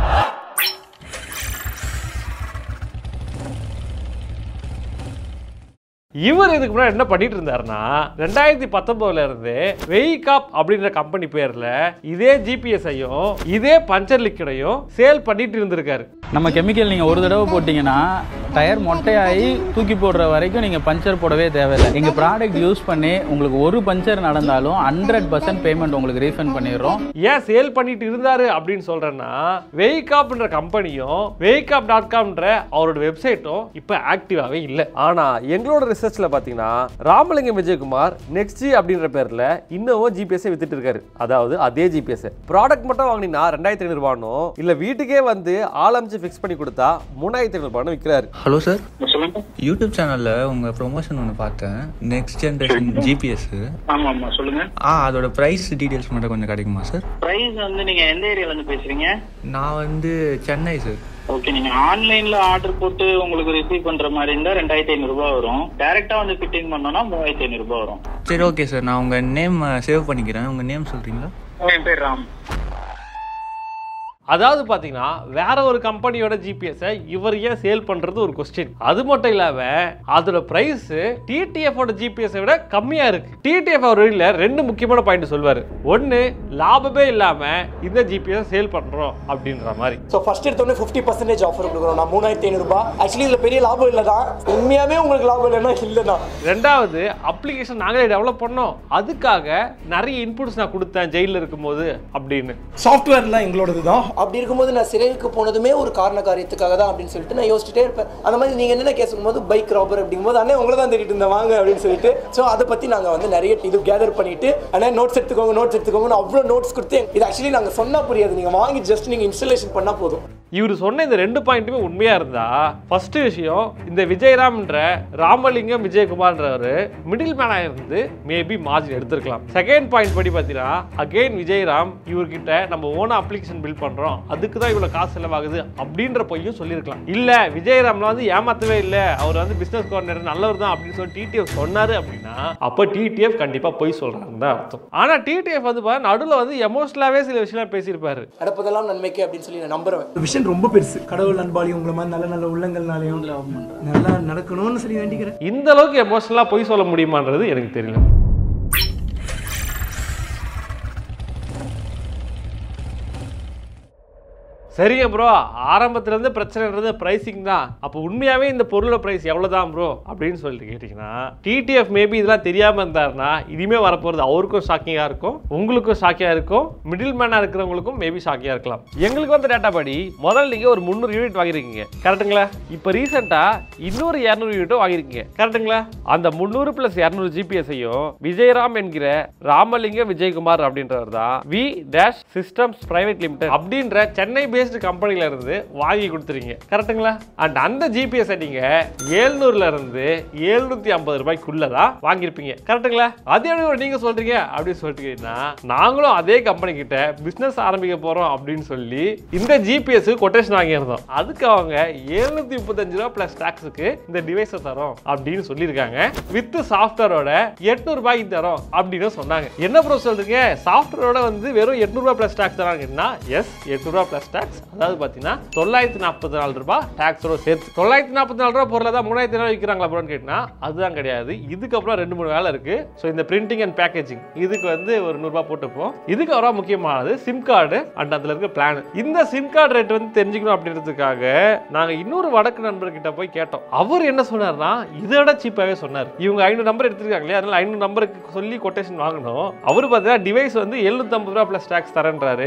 இவர் இதுக்கு முன்னாடி என்ன பண்ணிட்டு இருந்தாருன்னா ரெண்டாயிரத்தி பத்தொன்பதுல இருந்து வெயிகாப் அப்படின்ற கம்பெனி பேர்ல இதே ஜிபிஎஸ்ஐயும் இதே பஞ்சர் லிக்விடையும் சேல் பண்ணிட்டு இருந்திருக்காரு நம்ம கெமிக்கல் நீங்க ஒரு தடவை போட்டீங்கன்னா டயர் மொட்டையாகி தூக்கி போடுற வரைக்கும் நீங்க பஞ்சர் போடவே தேவையில்லை எங்க ப்ராடக்ட் யூஸ் பண்ணி உங்களுக்கு ஒரு பஞ்சர் நடந்தாலும் ஹண்ட்ரட் பர்சன்ட் பேமெண்ட் உங்களுக்கு ரீஃபண்ட் பண்ணிடுறோம் ஏன் சேல் பண்ணிட்டு இருந்தாரு அப்படின்னு சொல்றேன்னா வெயிகாப்ன்ற கம்பெனியும் வெயிகாப் டாட் காம்ன்ற அவரோட வெப்சைட்டும் இப்போ ஆக்டிவாகவே இல்லை ஆனா எங்களோட ரிசர்ச்ல பாத்தீங்கன்னா ராமலிங்கம் விஜயகுமார் நெக்ஸ்ட் அப்படின்ற பேர்ல இன்னமும் ஜிபிஎஸ் வித்துட்டு இருக்காரு அதாவது அதே ஜிபிஎஸ் ப்ராடக்ட் மட்டும் வாங்கினீங்கன்னா ரெண்டாயிரத்தி ஐநூறுபானும் இல்ல வீட்டுக்கே வந்து ஆலமிச்சு ஃபிக்ஸ் பண்ணி கொடுத்தா மூணாயிரத்தி ஐநூறுபானு விற்கிறாரு ஹலோ சார் யூடியூப் சேனல்ல உங்க ப்ரொமோஷன் ஒன்று பார்த்தேன் நெக்ஸ்ட் ஜென்ரேஷன் ஜிபிஎஸ் ஆமா ஆமா சொல்லுங்க ஆ அதோட ப்ரைஸ் டீடைல்ஸ் மட்டும் கொஞ்சம் கிடைக்குமா சார் பிரைஸ் வந்து நீங்க எந்த ஏரியால இருந்து பேசுறீங்க நான் வந்து சென்னை சார் ஓகே நீங்க ஆன்லைன்ல ஆர்டர் போட்டு உங்களுக்கு ரிசீவ் பண்ற மாதிரி இருந்தா ரெண்டாயிரத்தி ஐநூறு ரூபாய் வரும் டைரக்டா வந்து ஃபிட்டிங் பண்ணோம்னா மூவாயிரத்தி ஐநூறு ரூபாய் வரும் சரி ஓகே சார் நான் உங்க நேம் சேவ் பண்ணிக்கிறேன் உங்க நேம் சொல்றீங்களா என் பேர் ராம் அதாவது பார்த்தீங்கன்னா வேற ஒரு கம்பெனியோட ஜிபிஎஸ்ஸை இவர் ஏன் சேல் பண்ணுறது ஒரு கொஸ்டின் அது மட்டும் இல்லாமல் அதோட ப்ரைஸ் டிடிஎஃபோட ஜிபிஎஸ்ஸை விட கம்மியாக இருக்கு டிடிஎஃப் அவர் வெளியில் ரெண்டு முக்கியமான பாயிண்ட் சொல்வார் ஒன்று லாபமே இல்லாமல் இந்த ஜிபிஎஸ் சேல் பண்ணுறோம் அப்படின்ற மாதிரி ஸோ ஃபர்ஸ்ட் எடுத்தோடனே ஃபிஃப்டி பர்சன்டேஜ் ஆஃபர் கொடுக்குறோம் நான் மூணாயிரத்தி ஐநூறுபா ஆக்சுவலி இதில் பெரிய லாபம் இல்லை தான் உண்மையாகவே உங்களுக்கு லாபம் இல்லைன்னா இல்லை தான் ரெண்டாவது அப்ளிகேஷன் நாங்களே டெவலப் பண்ணோம் அதுக்காக நிறைய இன்புட்ஸ் நான் கொடுத்தேன் ஜெயிலில் இருக்கும்போது அப்படின்னு சாஃப்ட்வேர்லாம் எங்களோடது தான் அப்படி இருக்கும்போது நான் சிறைக்கு போனதுமே ஒரு காரண காரியத்துக்காக தான் அப்படின்னு சொல்லிட்டு நான் யோசிச்சுட்டே இருப்பேன் அந்த மாதிரி நீங்கள் என்னென்ன கேட்கும்போது பைக் ராபர் அப்படிங்கும்போது அண்ணே உங்களை தான் தேடிட்டு இருந்தேன் வாங்க அப்படின்னு சொல்லிட்டு ஸோ அதை பற்றி நாங்கள் வந்து நிறைய இது கேதர் பண்ணிட்டு அண்ணே நோட்ஸ் எடுத்துக்கோங்க நோட்ஸ் எடுத்துக்கோங்கன்னு அவ்வளோ நோட்ஸ் கொடுத்து இது ஆக்சுவலி நாங்கள் சொன்னா புரியாது நீங்கள் வாங்கி ஜஸ்ட் நீங்கள் இன்ஸ்டலேஷன் பண்ணால் போதும் இவர் சொன்ன இந்த ரெண்டு பாயிண்ட்டுமே உண்மையா இருந்தா ஃபர்ஸ்ட் விஷயம் இந்த விஜயராம்ன்ற ராமலிங்கம் விஜயகுமார்ன்றவர் மிடில் மேனா இருந்து மேபி மார்ஜின் எடுத்திருக்கலாம் செகண்ட் பாயிண்ட் படி பார்த்தீங்கன்னா அகைன் விஜயராம் இவர்கிட்ட நம்ம ஓனா அப்ளிகேஷன் பில்ட் பண்றோம் அதுக்கு தான் இவ்வளவு காசு செலவாகுது அப்படின்ற பொய்யும் சொல்லியிருக்கலாம் இல்ல விஜயராம்ல வந்து ஏமாத்தவே இல்லை அவர் வந்து பிசினஸ் கோஆர்டினேட்டர் நல்லவர் தான் அப்படின்னு சொல்லி டிடிஎஃப் சொன்னாரு அப்படின்னா அப்போ டிடிஎஃப் கண்டிப்பா பொய் சொல்றாருன்னு தான் அர்த்தம் ஆனா டிடிஎஃப் வந்து பாருங்க நடுவில் வந்து எமோஷனலாவே சில விஷயம் பேசியிருப்பாரு நடப்பதெல்லாம் நன்மைக்கு அப்படின்னு சொல்லி நான் நம்புறேன் விஷன் ரொம்ப பெருசு கடவுள் அன்பாலையும் உங்களை மாதிரி நல்ல நல்ல உள்ளங்கள்னாலையும் நல்லா நடக்கணும்னு சொல்லி வேண்டிக்கிறேன் இந்த அளவுக்கு எமோஷனலாக பொய் சொல்ல முடியுமான்றது எனக்கு தெரியல சரிங்க ப்ரோ ஆரம்பத்துலேருந்து பிரச்சனைன்றது ப்ரைஸிங் தான் அப்போ உண்மையாகவே இந்த பொருளோட ப்ரைஸ் எவ்வளோ தான் ப்ரோ அப்படின்னு சொல்லிட்டு கேட்டிங்கன்னா டிடிஎஃப் மேபி இதெல்லாம் தெரியாமல் இருந்தாருன்னா இனிமே வரப்போகிறது அவருக்கும் ஷாக்கிங்காக இருக்கும் உங்களுக்கும் ஷாக்கியாக இருக்கும் மிடில் மேனாக இருக்கிறவங்களுக்கும் மேபி ஷாக்கியாக இருக்கலாம் எங்களுக்கு வந்து டேட்டா படி முதல்ல நீங்கள் ஒரு முந்நூறு யூனிட் வாங்கியிருக்கீங்க கரெக்ட்டுங்களா இப்போ ரீசெண்டாக இன்னொரு இரநூறு யூனிட்டும் வாங்கியிருக்கீங்க கரெக்ட்டுங்களா அந்த முந்நூறு ப்ளஸ் இரநூறு ஜிபிஎஸ்ஸையும் விஜயராம் என்கிற ராமலிங்க விஜயகுமார் அப்படின்றவர் தான் V dash systems private limited அப்படின்ற சென்னை பேஸ்டு கம்பெனில இருந்து வாங்கி கொடுத்துறீங்க கரெக்ட்டுங்களா அண்ட் அந்த ஜிபிஎஸ் நீங்க ஏழ்நூறுல இருந்து எழுநூத்தி ஐம்பது ரூபாய்க்குள்ள தான் வாங்கியிருப்பீங்க கரெக்ட்டுங்களா அதே எப்படி நீங்க சொல்றீங்க அப்படின்னு சொல்லிட்டு கேட்டீங்கன்னா, நாங்களும் அதே கம்பெனி கிட்ட பிசினஸ் ஆரம்பிக்க போறோம் அப்படின்னு சொல்லி இந்த ஜிபிஎஸ் கொட்டேஷன் வாங்கியிருந்தோம் அதுக்கு அவங்க எழுநூத்தி முப்பத்தஞ்சு ரூபா பிளஸ் டாக்ஸுக்கு இந்த டிவைஸை தரோம் அப்படின்னு சொல்லியிருக்காங்க வித் சாஃப்ட்வேரோட எட்நூறு ரூபாய்க்கு தரோம் அப்படின்னு சொன்னாங்க என்ன ப்ரோ சொல்றீங்க சாஃப்ட்வேரோட வந்து வெறும் எட்நூறுபா பிளஸ் டாக்ஸ் தராங்கன்னா எஸ் எட்நூறுபா பிளஸ் டாக்ஸ் அதாவது பார்த்தீங்கன்னா தொள்ளாயிரத்தி நாற்பத்தி நாலு ரூபாய் டாக்ஸோட சேர்த்து தொள்ளாயிரத்தி நாற்பத்தி நாலு ரூபா பொருளை தான் மூணாயிரத்தி நாலு விற்கிறாங்களா ப்ரோன்னு கேட்டிங்கன்னா அதுதான் கிடையாது இதுக்கப்புறம் ரெண்டு மூணு வேலை இருக்கு ஸோ இந்த பிரிண்டிங் அண்ட் பேக்கேஜிங் இதுக்கு வந்து ஒரு நூறுரூபா போட்டுப்போம் இதுக்கு அப்புறம் முக்கியமானது சிம் கார்டு அண்ட் அதில் இருக்க பிளான் இந்த சிம் கார்டு ரேட் வந்து தெரிஞ்சுக்கணும் அப்படின்றதுக்காக நாங்கள் இன்னொரு வடக்கு நண்பர்கிட்ட போய் கேட்டோம் அவர் என்ன சொன்னார்னா இதை விட சீப்பாகவே சொன்னார் இவங்க ஐநூறு நம்பர் எடுத்திருக்காங்களே அதனால ஐநூறு நம்பருக்கு சொல்லி கொட்டேஷன் வாங்கணும் அவர் பார்த்தீங்கன்னா டிவைஸ் வந்து எழுநூத்தம்பது ரூபா ப்ளஸ் டேக்ஸ் தரேன்றாரு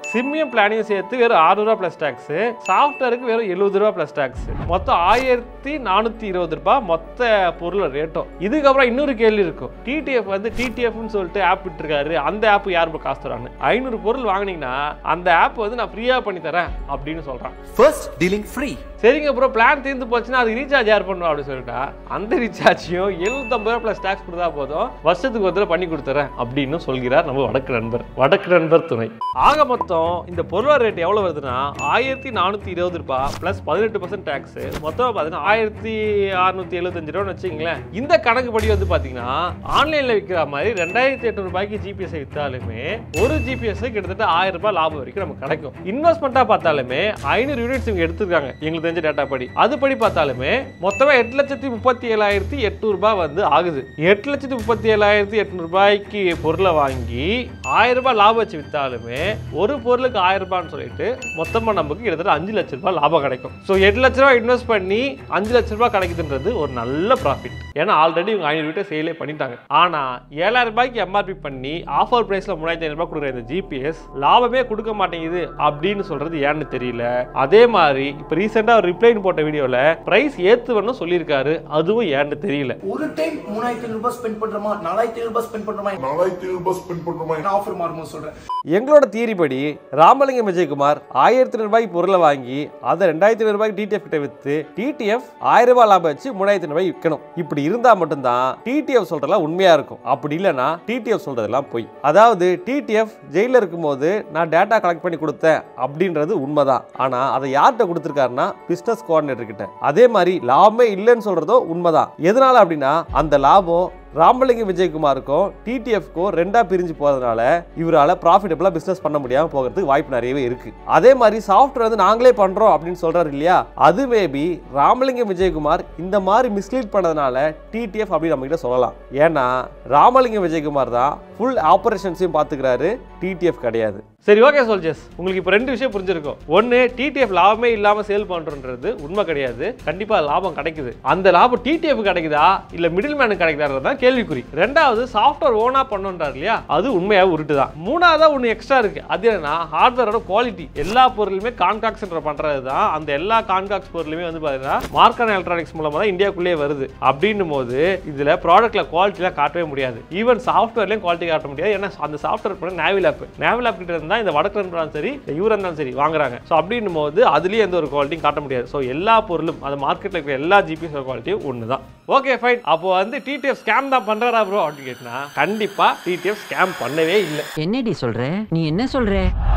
சிம்மியம் பிளானையும் சேர்த்து வெறும் அறுநூறுவா ப்ளஸ் டேக்ஸ் சாஃப்ட்வேருக்கு வெறும் எழுபது ரூபா ப்ளஸ் டேக்ஸ் மொத்தம் ஆயிரத்தி நானூற்றி இருபது ரூபாய் மொத்த பொருள் ரேட்டும் இதுக்கப்புறம் இன்னொரு கேள்வி இருக்கும் டிடிஎஃப் வந்து டிடிஎஃப்னு சொல்லிட்டு ஆப் விட்டுருக்காரு அந்த ஆப் யார் இப்போ காசு தரான்னு ஐநூறு பொருள் வாங்குனீங்கன்னா அந்த ஆப் வந்து நான் ஃப்ரீயாக பண்ணி தரேன் அப்படின்னு சொல்கிறான் ஃபர்ஸ்ட் டீலிங் ஃப்ரீ சரிங்க ப்ரோ பிளான் தீர்ந்து போச்சுன்னா அதுக்கு ரீசார்ஜ் யார் பண்ணுவா அப்படின்னு சொல்லிட்டா அந்த ரீசார்ஜையும் எழுநூத்தம்பது ரூபா ப்ளஸ் டேக்ஸ் கொடுத்தா போதும் வருஷத்துக்கு ஒரு தடவை பண்ணி கொடுத்துறேன் அப்படின்னு சொல்கிறார் நம்ம வடக்கு நண்பர் வடக்கு நண்பர் துணை ஆக மொத்தம் இந்த பொருளாதார ரேட் எவ்வளோ வருதுன்னா ஆயிரத்தி நானூற்றி இருபது ரூபாய் ப்ளஸ் பதினெட்டு பர்சன்ட் டேக்ஸ் மொத்தம் பார்த்தீங்கன்னா ஆயிரத்தி அறுநூத்தி எழுபத்தஞ்சு ரூபான்னு வச்சுங்களேன் இந்த கணக்கு படி வந்து பார்த்தீங்கன்னா ஆன்லைனில் விற்கிற மாதிரி ரெண்டாயிரத்தி எட்நூறு ரூபாய்க்கு ஜிபிஎஸ் விற்றாலுமே ஒரு ஜிபிஎஸ் கிட்டத்தட்ட ஆயிரம் ரூபாய் லாபம் வரைக்கும் நமக்கு கிடைக்கும் இன்வெஸ்ட்மெண்ட்டாக பார்த்தாலுமே ஐநூறு யூனிட்ஸ் இவங்க எடுத்துருக்காங்க எங்களுக்கு தெரிஞ்ச டேட்டா படி அதுபடி பார்த்தாலுமே மொத்தமா எட்டு லட்சத்தி முப்பத்தி ஏழாயிரத்தி எட்நூறு ரூபாய் வந்து ஆகுது எட்டு லட்சத்தி முப்பத்தி ஏழாயிரத்தி எட்நூறு ரூபாய்க்கு பொருளை வாங்கி ஆயிரம் ரூபாய் லாபம் வச்சு வித்தாலுமே ஒரு பொருளுக்கு ஆயிரம் ரூபான்னு சொல்லிட்டு மொத்தமா நமக்கு கிட்டத்தட்ட அஞ்சு லட்ச ரூபாய் லாபம் கிடைக்கும் ஸோ எட்டு லட்ச ரூபாய் இன்வெஸ்ட் பண்ணி அஞ்சு லட்ச ரூபாய் கிடைக்குதுன்றது ஒரு நல்ல ப்ராஃபிட் ஏன்னா ஆல்ரெடி இவங்க ஐநூறு வீட்டை சேலே பண்ணிட்டாங்க ஆனா ஏழாயிரம் ரூபாய்க்கு எம்ஆர்பி பண்ணி ஆஃபர் பிரைஸ்ல மூணாயிரத்தி ஐநூறு ரூபாய் கொடுக்குற இந்த ஜிபிஎஸ் லாபமே கொடுக்க மாட்டேங்குது அப்படின்னு சொல்றது ஏன்னு தெரியல அதே மாதிரி இப்போ ரீசெண்டாக ஒரு ரிப்ளைன் போட்ட வீடியோல பிரைஸ் ஏத்துவன்னு சொல்லியிருக்காரு அதுவும் ஏன்னு தெரியல ஒரு டைம் மூணாயிரத்தி ஐநூறு ரூபாய் ஸ்பெண்ட் பண்றோமா நாலாயிரத்தி ஐநூறு ரூபாய் ஸ்பெண்ட் பண்றோமா நாலாயிரத்தி ஐநூறு ரூபாய் ஸ்பெண்ட் பண்றோமா ஆஃபர் மாறும்போது சொல்றேன் எங்களோட தியரி படி ராமலிங்கம் விஜயகுமார் ஆயிரத்தி ரூபாய்க்கு பொருளை வாங்கி அதை ரெண்டாயிரத்தி ஐநூறு ரூபாய்க்கு டிடிஎஃப் கிட்ட வித்து டிடிஎஃப் ஆயிரம் ரூபாய் லாபம் வச்சு மூணாயிரத்தி ரூபாய் விற்கணும் இப்படி இருந்தா மட்டும்தான் டிடிஎஃப் சொல்றதெல்லாம் உண்மையா இருக்கும் அப்படி இல்லைன்னா டிடிஎஃப் சொல்றதெல்லாம் பொய் அதாவது டிடிஎஃப் ஜெயில இருக்கும்போது நான் டேட்டா கலெக்ட் பண்ணி கொடுத்தேன் அப்படின்றது உண்மைதான் ஆனா அதை யார்கிட்ட கொடுத்துருக்காருன்னா பிசினஸ் கோஆர்டினேட்டர் கிட்ட அதே மாதிரி லாபமே இல்லைன்னு சொல்றதும் உண்மைதான் எதனால அப்படின்னா அந்த லாபம் ராமலிங்கம் விஜயகுமாருக்கும் டிடிஎஃப்க்கும் ரெண்டா பிரிஞ்சு போறதுனால இவரால ப்ராஃபிட்டபிளா பிசினஸ் பண்ண முடியாம போகிறதுக்கு வாய்ப்பு நிறையவே இருக்கு அதே மாதிரி சாஃப்ட்வேர் வந்து நாங்களே பண்றோம் அப்படின்னு சொல்றாரு இல்லையா அது மேபி ராமலிங்கம் விஜயகுமார் இந்த மாதிரி மிஸ்லீட் பண்ணதுனால டிடிஎஃப் அப்படின்னு நம்ம கிட்ட சொல்லலாம் ஏன்னா ராமலிங்கம் விஜயகுமார் தான் ஃபுல் ஆபரேஷன்ஸையும் பார்த்துக்கிறாரு டிடிஎஃப் கிடையாது சரி ஓகே சோல்ஜர்ஸ் உங்களுக்கு இப்போ ரெண்டு விஷயம் புரிஞ்சிருக்கும் ஒன்று டிடிஎஃப் லாபமே இல்லாமல் சேல் பண்ணுறன்றது உண்மை கிடையாது கண்டிப்பாக லாபம் கிடைக்குது அந்த லாபம் டிடிஎஃப் கிடைக்குதா இல்லை மிடில் மேனுக்கு கிடைக்குதான்றது தான் கேள்விக்குறி ரெண்டாவது சாஃப்ட்வேர் ஓனாக பண்ணுன்றார் இல்லையா அது உண்மையாக உருட்டு தான் மூணாவதாக ஒன்று எக்ஸ்ட்ரா இருக்கு அது என்னன்னா ஹார்ட்வேரோட குவாலிட்டி எல்லா பொருளுமே கான்காக்ஸ் பண்ணுறது தான் அந்த எல்லா கான்காக்ஸ் பொருளுமே வந்து பார்த்தீங்கன்னா மார்க்கன் எலக்ட்ரானிக்ஸ் மூலமாக தான் இந்தியாக்குள்ளேயே வருது அப்படின்னும் போது இதில் ப்ராடக்ட்ல குவாலிட்டிலாம் காட்டவே முடியாது ஈவன் சாஃப்ட்வேர்லையும் குவாலிட்டி காட்ட முடியாது ஏன்னா அந்த சாஃப்ட்வேர் பண்ண நேவில் ஆப் நேவில் ஆப் கிட்ட இருந்தால் இந்த வடக்கு இருந்தாலும் சரி இவர் இருந்தாலும் சரி வாங்குறாங்க ஸோ அப்படின்னும் போது அதுலேயே எந்த ஒரு குவாலிட்டியும் காட்ட முடியாது ஸோ எல்லா பொருளும் அந்த மார்க்கெட்டில் இருக்கிற எல்லா ஜிபிஎஸ் குவாலிட்டியும் ஒன்று தான் ஓகே ஃபைன் அப்போ வந்து டிடிஎஃப் ஸ்கேம் தான் பண்ணுறாரா ப்ரோ அப்படின்னு கேட்டினா கண்டிப்பாக டிடிஎஃப் ஸ்கேம் பண்ணவே இல்லை என்னடி சொல்ற நீ என்ன சொல்ற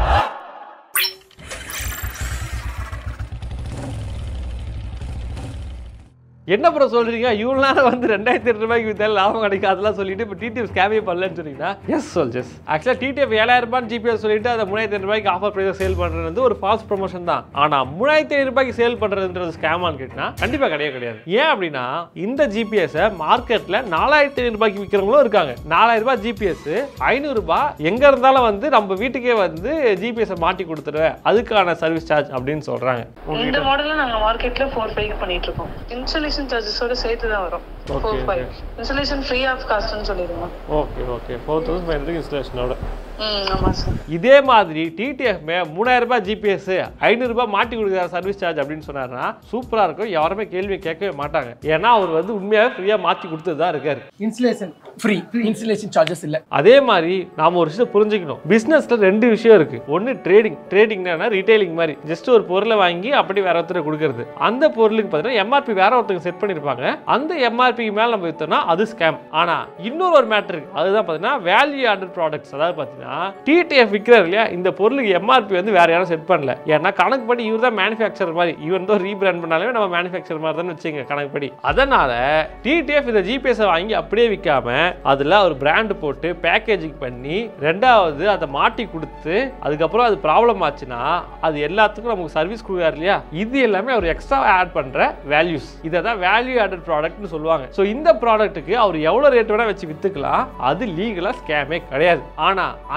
என்ன ப்ரோ சொல்றீங்க இவ்வளோ நேரம் வந்து ரெண்டாயிரத்தி எட்டு ரூபாய்க்கு வித்தாலும் லாபம் கிடைக்கும் அதெல்லாம் சொல்லிட்டு இப்போ டிடிஎஃப் ஸ்கேமே பண்ணலன்னு சொன்னீங்கன்னா எஸ் சொல்ஜஸ் ஆக்சுவலாக டிடிஎஃப் ஏழாயிரம் ரூபாய் ஜிபிஎஸ் சொல்லிட்டு அதை மூணாயிரத்தி ஐநூறு ரூபாய்க்கு ஆஃபர் ப்ரைஸ் சேல் பண்ணுறது வந்து ஒரு ஃபாஸ்ட் ப்ரொமோஷன் தான் ஆனால் மூணாயிரத்தி ஐநூறு ரூபாய்க்கு சேல் பண்ணுறதுன்றது ஸ்கேமான்னு கேட்டினா கண்டிப்பாக கிடையாது கிடையாது ஏன் அப்படின்னா இந்த ஜிபிஎஸ்ஸை மார்க்கெட்டில் நாலாயிரத்தி ஐநூறு ரூபாய்க்கு விற்கிறவங்களும் இருக்காங்க நாலாயிரம் ரூபாய் ஜிபிஎஸ் ஐநூறு ரூபாய் எங்க இருந்தாலும் வந்து நம்ம வீட்டுக்கே வந்து ஜிபிஎஸ் மாட்டி கொடுத்துருவேன் அதுக்கான சர்வீஸ் சார்ஜ் அப்படின்னு சொல்றாங்க இந்த மாடல்ல நாங்க மார்க்கெட்ல ஃபோர் ஃபைவ் பண்ணிட்டு இருக்கோம் இன்ஸ்டாலேஷன் சார்ஜஸோட சேர்த்து தான் வரும் four five installation free of காஸ்ட்னு சொல்லிடுங்க okay okay four thousand five hundred இன்ஸ்டலேஷனோட ம் ஆமா சார் இதே மாதிரி டிடிஎஃப் மூணாயிரம் ரூபாய் ஜிபிஎஸ் ஐநூறு ரூபாய் மாட்டி கொடுக்குற சர்வீஸ் சார்ஜ் அப்படின்னு சொன்னாருன்னா சூப்பரா இருக்கும் யாருமே கேள்வி கேட்கவே மாட்டாங்க ஏன்னா அவர் வந்து உண்மையாவே ஃப்ரீயா மாத்தி கொடுத்து தான் இருக்காரு இன்ஸ்டலேஷன் ஃப்ரீ இன்ஸ்டலேஷன் சார்ஜஸ் இல்லை அதே மாதிரி நாம ஒரு விஷயம் புரிஞ்சுக்கணும் பிசினஸ்ல ரெண்டு விஷயம் இருக்கு ஒன்னு ட்ரேடிங் ட்ரேடிங்னா ரீட்டைலிங் மாதிரி ஜஸ்ட் ஒரு பொருளை வாங்கி அப்படி வேற ஒருத்தர் கொடுக்கறது அந்த பொருளுக்கு பார்த்தீங்கன்னா எம்ஆர்பி வேற ஒருத்தருக்கு செட் பண்ணிருப்பாங்க அந்த எம்ஆர்பிக்கு மேல நம்ம வித்தோம்னா அது ஸ்கேம் ஆனா இன்னொரு ஒரு மேட்டர் இருக்கு அதுதான் பார்த்தீங்கன்னா வேல்யூ ஆர்டர் ப்ராடக்ட்ஸ் அதாவது பார்த்தீங்கன்னா டிடிஎஃப் விற்கிறார் இல்லையா இந்த பொருளுக்கு எம்ஆர்பி வந்து வேற யாரும் செட் பண்ணல ஏன்னா கணக்கு படி இவர் தான் மேனுஃபேக்சர் மாதிரி இவன் தான் ரீபிராண்ட் பண்ணாலே நம்ம மேனுஃபேக்சர் மாதிரி தான் வச்சுங்க கணக்கு படி அதனால டிடிஎஃப் இந்த ஜிபிஎஸ் வாங்கி அப்படியே விற்காம அதில் ஒரு பிராண்ட் போட்டு பேக்கேஜிங் பண்ணி ரெண்டாவது அதை மாட்டி கொடுத்து அதுக்கப்புறம் அது ப்ராப்ளம் ஆச்சுன்னா அது எல்லாத்துக்கும் நமக்கு சர்வீஸ் கொடுக்குறாரு இல்லையா இது எல்லாமே அவர் எக்ஸ்ட்ரா ஆட் பண்ற வேல்யூஸ் இதை தான் வேல்யூ ஆடட் ப்ராடக்ட்னு சொல்லுவாங்க ஸோ இந்த ப்ராடக்ட்டுக்கு அவர் எவ்வளோ ரேட் வேணா வச்சு வித்துக்கலாம் அது லீகலாக ஸ்கேமே கிடையாது ஆனா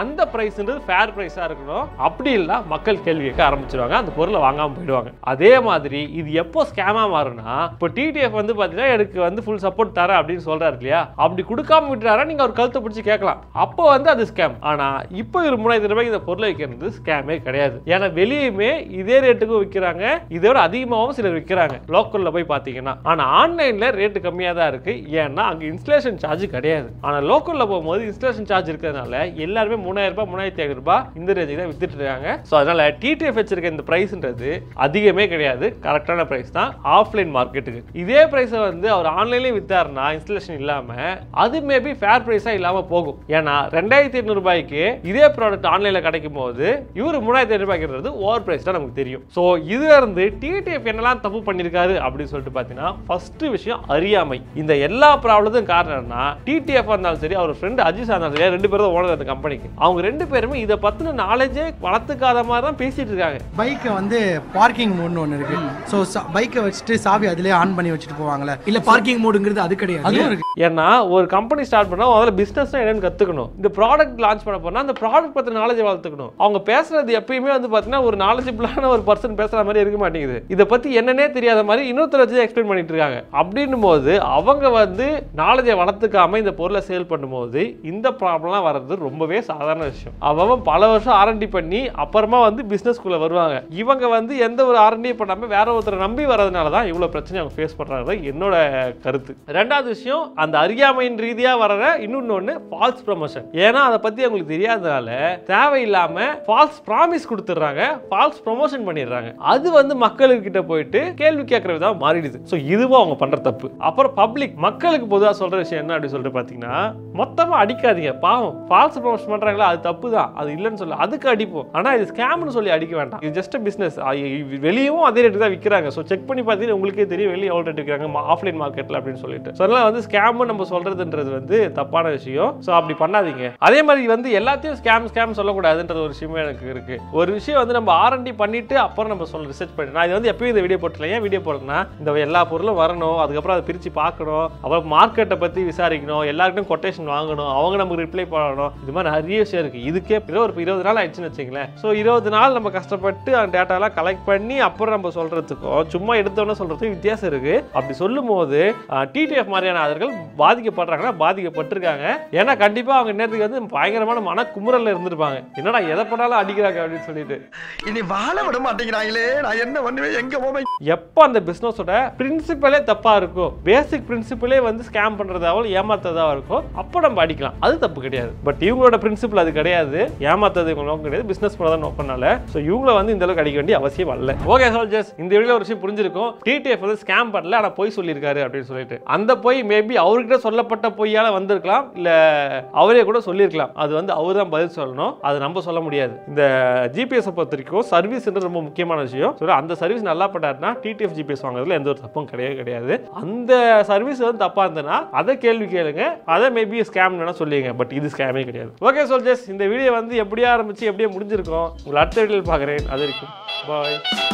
அந்த பிரைஸ்ன்றது ஃபேர் பிரைஸா இருக்கணும் அப்படி இல்லைனா மக்கள் கேள்வி கேட்க ஆரம்பிச்சிருவாங்க அந்த பொருளை வாங்காம போயிடுவாங்க அதே மாதிரி இது எப்போ ஸ்கேமா மாறும்னா இப்போ டிடிஎஃப் வந்து பாத்தீங்கன்னா எனக்கு வந்து ஃபுல் சப்போர்ட் தரேன் அப்படின்னு சொல்றாரு இல்லையா அப்படி கொடுக்காம விட்டுறாரா நீங்க அவர் கழுத்தை பிடிச்சி கேட்கலாம் அப்போ வந்து அது ஸ்கேம் ஆனா இப்போ ஒரு மூணாயிரத்தி ரூபாய்க்கு இந்த பொருளை விற்கிறது ஸ்கேமே கிடையாது ஏன்னா வெளியுமே இதே ரேட்டுக்கும் விற்கிறாங்க இதோட அதிகமாகவும் சிலர் விற்கிறாங்க லோக்கல்ல போய் பார்த்தீங்கன்னா ஆனா ஆன்லைன்ல ரேட்டு கம்மியாக தான் இருக்கு ஏன்னா அங்க இன்ஸ்டலேஷன் சார்ஜ் கிடையாது ஆனா லோக்கல்ல போகும்போது இன்ஸ்டலேஷன் சார்ஜ் இருக்கிறதுனால எல்லாருமே மூணாயிரம் ரூபாய் மூணாயிரத்தி ஐநூறு ரூபாய் இந்த ரேஞ்சுக்கு தான் வித்துட்டு இருக்காங்க ஸோ அதனால டிடிஎஃப் வச்சிருக்க இந்த பிரைஸ்ன்றது அதிகமே கிடையாது கரெக்டான பிரைஸ் தான் ஆஃப்லைன் மார்க்கெட்டுக்கு இதே பிரைஸை வந்து அவர் ஆன்லைன்லேயே வித்தாருன்னா இன்ஸ்டலேஷன் இல்லாம அது மேபி ஃபேர் பிரைஸாக இல்லாம போகும் ஏன்னா ரெண்டாயிரத்தி எட்நூறு ரூபாய்க்கு இதே ப்ராடக்ட் ஆன்லைன்ல கிடைக்கும் போது இவர் மூணாயிரத்தி ஐநூறு ரூபாய்க்கிறது ஓவர் பிரைஸ் தான் நமக்கு தெரியும் ஸோ இதுல இருந்து டிடிஎஃப் என்னெல்லாம் தப்பு பண்ணியிருக்காரு அப்படின்னு சொல்லிட்டு பார்த்தீங்கன்னா ஃபர்ஸ்ட் விஷயம் அறியாமை இந்த எல்லா ப்ராப்ளத்துக்கும் காரணம் என்னன்னா டிடிஎஃப் இருந்தாலும் சரி அவர் ஃப்ரெண்ட் அஜிஸ் இருந்தாலும் சரி ரெண்டு பேரும் ஓனர் அந்த கம்பெனிக்கு அவங்க ரெண்டு பேருமே இதை பத்தின நாலேஜே வளர்த்துக்காத மாதிரி தான் பேசிட்டு இருக்காங்க பைக்கை வந்து பார்க்கிங் மோட்னு ஒன்று இருக்கு ஸோ பைக்கை வச்சுட்டு சாவி அதிலே ஆன் பண்ணி வச்சுட்டு போவாங்கல்ல இல்ல பார்க்கிங் மோடுங்கிறது அது கிடையாது அதுவும் இருக்கு ஏன்னா ஒரு கம்பெனி ஸ்டார்ட் பண்ணா முதல்ல பிசினஸ் என்னன்னு கத்துக்கணும் இந்த ப்ராடக்ட் லான்ச் பண்ண போனா அந்த ப்ராடக்ட் பத்தின நாலேஜ் வளர்த்துக்கணும் அவங்க பேசுறது எப்பயுமே வந்து பாத்தீங்கன்னா ஒரு நாலேஜபிளான ஒரு பர்சன் பேசுற மாதிரி இருக்க மாட்டேங்குது இதை பத்தி என்னன்னே தெரியாத மாதிரி இன்னொருத்தர் வச்சு எக்ஸ்பிளைன் பண்ணிட்டு இருக்காங்க அப்படின்னும் போது அவங்க வந்து நாலேஜை வளர்த்துக்காம இந்த பொருளை சேல் பண்ணும்போது இந்த ப்ராப்ளம்லாம் வர்றது ரொம்பவே சாதாரண விஷயம் அவன் பல வருஷம் ஆர்என்டி பண்ணி அப்புறமா வந்து பிசினஸ்குள்ள வருவாங்க இவங்க வந்து எந்த ஒரு ஆர்என்டி பண்ணாம வேற ஒருத்தரை நம்பி வரதுனால தான் இவ்வளவு பிரச்சனை அவங்க ஃபேஸ் பண்றாங்க என்னோட கருத்து ரெண்டாவது விஷயம் அந்த அறியாமையின் ரீதியா வர்ற இன்னொன்னு ஒன்று ஃபால்ஸ் ப்ரொமோஷன் ஏன்னா அதை பத்தி அவங்களுக்கு தெரியாதனால தேவையில்லாம ஃபால்ஸ் ப்ராமிஸ் கொடுத்துட்றாங்க ஃபால்ஸ் ப்ரொமோஷன் பண்ணிடுறாங்க அது வந்து மக்களுக்கு கிட்ட போயிட்டு கேள்வி கேட்கற விதம் மாறிடுது ஸோ இதுவும் அவங்க பண்ற தப்பு அப்புறம் பப்ளிக் மக்களுக்கு பொதுவாக சொல்ற விஷயம் என்ன அப்படின்னு சொல்லிட்டு பார்த்தீங்கன்னா மொத்தமா அடிக்காதீங்க பாவம் ஃபால்ஸ் ப்ரொமோஷன் பண்றாங்களா அது தப்பு தான் அது இல்லைன்னு சொல்ல அதுக்கு அடிப்போம் ஆனா இது ஸ்கேம்னு சொல்லி அடிக்க வேண்டாம் இது ஜஸ்ட் பிசினஸ் வெளியவும் அதே ரேட்டு தான் விற்கிறாங்க ஸோ செக் பண்ணி பார்த்தீங்கன்னா உங்களுக்கே தெரியும் வெளியே எவ்வளோ ரேட் விற்கிறாங்க ஆஃப்லைன் மார்க்கெட்டில் அப்படின்னு சொல்லிட்டு ஸோ அதனால வந்து ஸ்கேம் நம்ம சொல்றதுன்றது வந்து தப்பான விஷயம் ஸோ அப்படி பண்ணாதீங்க அதே மாதிரி வந்து எல்லாத்தையும் ஸ்கேம் ஸ்கேம் சொல்லக்கூடாதுன்றது ஒரு விஷயமே எனக்கு இருக்கு ஒரு விஷயம் வந்து நம்ம ஆர்என்டி பண்ணிட்டு அப்புறம் நம்ம சொல்ல ரிசர்ச் பண்ணி நான் இது வந்து எப்பயும் இந்த வீடியோ போட்டல ஏன் வீடியோ போடுறேன்னா இந்த எல்லா பொருளும் வரணும் அதுக்கப்புறம் அதை பிரித்து பார்க்கணும் அப்புறம் மார்க்கெட்டை பற்றி விசாரிக்கணும் எல்லாருக்கும் கொட்டேஷன் வாங்கணும் அவங்க நமக்கு ரிப்ளை பண்ணணும் இது மாதிரி நிறைய விஷயம் இருக்கு இதுக்கே இப்போ ஒரு இருபது நாள் ஆயிடுச்சுன்னு வச்சுங்களேன் ஸோ இருபது நாள் நம்ம கஷ்டப்பட்டு அந்த டேட்டாலாம் கலெக்ட் பண்ணி அப்புறம் நம்ம சொல்றதுக்கும் சும்மா எடுத்தோன்னே சொல்றதுக்கும் வித்தியாசம் இருக்கு அப்படி சொல்லும் போது டிடிஎஃப் மாதிரியான ஆதர்கள் பாதிக்கப்படுறாங்கன்னா பாதிக்கப்பட்டிருக்காங்க ஏன்னா கண்டிப்பா அவங்க நேரத்துக்கு வந்து பயங்கரமான மன குமுறல்ல இருந்திருப்பாங்க என்னடா எதை பண்ணாலும் அடிக்கிறாங்க அப்படின்னு சொல்லிட்டு இனி வாழ விட மாட்டேங்கிறாங்களே நான் என்ன பண்ணுவேன் எங்க போவேன் எப்போ அந்த பிசினஸோட பிரின்சிபலே தப்பா இருக்கும் பேசிக் பிரின்சிபலே வந்து ஸ்கேம் பண்றதாவோ ஏமாத்ததா இருக்கும் அப்போ நம்ம அடிக்கலாம் அது தப்பு கிடையாது பட் இவங்களோட பிரின்சிபல் அது கிடையாது ஏமாத்தது இவங்க நோக்கம் கிடையாது பிசினஸ் பண்ணதான் நோக்கம்னால ஸோ இவங்கள வந்து இந்த அளவுக்கு அடிக்க வேண்டிய அவசியம் வரல ஓகே சோல்ஜர்ஸ் இந்த வீடியோ ஒரு விஷயம் புரிஞ்சிருக்கும் டிடிஎஃப் வந்து ஸ்கேம் பண்ணல ஆனால் பொய் சொல்லியிருக்காரு அப்படின்னு சொல்லிட்டு அந்த பொய் மேபி அவர்கிட்ட சொல்லப்பட்ட பொய்யால வந்திருக்கலாம் இல்ல அவரே கூட சொல்லியிருக்கலாம் அது வந்து அவர் தான் பதில் சொல்லணும் அது நம்ம சொல்ல முடியாது இந்த ஜிபிஎஸ் பொறுத்த வரைக்கும் சர்வீஸ் ரொம்ப முக்கியமான விஷயம் ஸோ அந்த சர்வீஸ் நல்லா பண்ணாருன்னா டிடிஎஃப் ஜிபிஎஸ் வாங்குறதுல எந்த ஒரு தப்பும் கிடையவே கிடையாது அந்த சர்வீஸ் வந்து தப்பா இருந்ததுன்னா அதை கேள்வி கேளுங்க அதை மேபி ஸ்கேம் வேணா சொல்லிங்க பட் இது ஸ்கேமே கிடையாது ஓகே சோல்ஜர்ஸ் இந்த வீடியோ வந்து எப்படியா ஆரம்பிச்சு எப்படியே முடிஞ்சிருக்கும் உங்களை அடுத்த வீடியோவில் பார்க்குறேன் அது வரைக்கும் பாய்